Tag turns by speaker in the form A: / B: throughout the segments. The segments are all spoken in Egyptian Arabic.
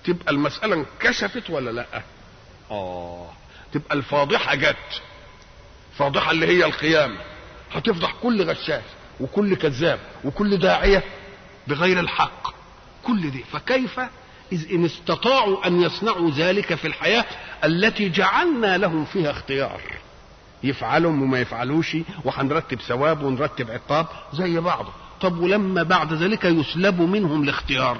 A: تبقى المسألة انكشفت ولا لا اه تبقى الفاضحة جت فاضحة اللي هي القيامة هتفضح كل غشاش وكل كذاب وكل داعية بغير الحق كل دي فكيف إذ إن استطاعوا أن يصنعوا ذلك في الحياة التي جعلنا لهم فيها اختيار يفعلوا وما يفعلوش وهنرتب ثواب ونرتب عقاب زي بعضه طب ولما بعد ذلك يسلب منهم الاختيار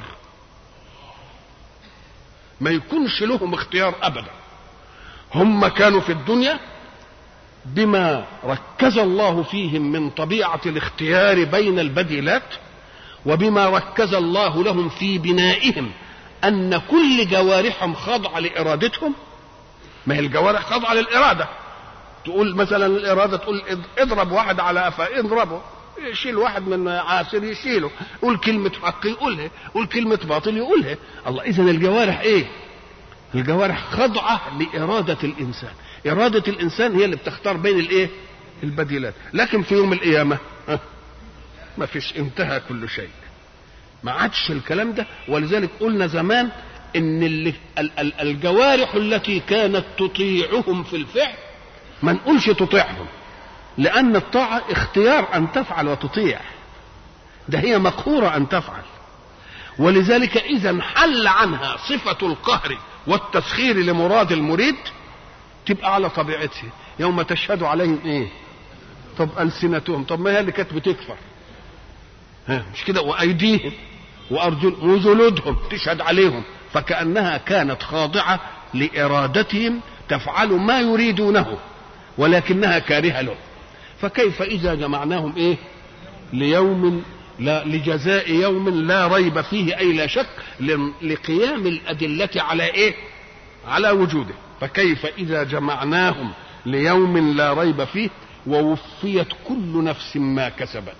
A: ما يكونش لهم اختيار ابدا هم كانوا في الدنيا بما ركز الله فيهم من طبيعه الاختيار بين البديلات وبما ركز الله لهم في بنائهم ان كل جوارحهم خاضعه لارادتهم ما هي الجوارح خاضعه للاراده تقول مثلا الاراده تقول اضرب واحد على قفاه اضربه يشيل واحد من عاسر يشيله قول كلمة حق يقولها قول كلمة باطل يقولها الله إذا الجوارح إيه الجوارح خاضعة لإرادة الإنسان إرادة الإنسان هي اللي بتختار بين الإيه البديلات لكن في يوم القيامة ما فيش انتهى كل شيء ما عادش الكلام ده ولذلك قلنا زمان ان اللي الجوارح التي كانت تطيعهم في الفعل ما نقولش تطيعهم لأن الطاعة اختيار أن تفعل وتطيع ده هي مقهورة أن تفعل ولذلك إذا حل عنها صفة القهر والتسخير لمراد المريد تبقى على طبيعتها يوم تشهد عليهم إيه طب ألسنتهم طب ما هي اللي كانت بتكفر ها مش كده وأيديهم وأرجل وجلودهم تشهد عليهم فكأنها كانت خاضعة لإرادتهم تفعل ما يريدونه ولكنها كارهة له فكيف إذا جمعناهم إيه ليوم لا لجزاء يوم لا ريب فيه أي لا شك لقيام الأدلة على إيه على وجوده فكيف إذا جمعناهم ليوم لا ريب فيه ووفيت كل نفس ما كسبت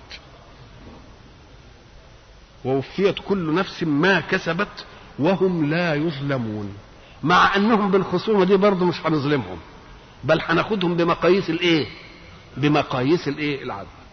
A: ووفيت كل نفس ما كسبت وهم لا يظلمون مع انهم بالخصومه دي برضه مش هنظلمهم بل هناخدهم بمقاييس الايه بمقاييس الايه العدل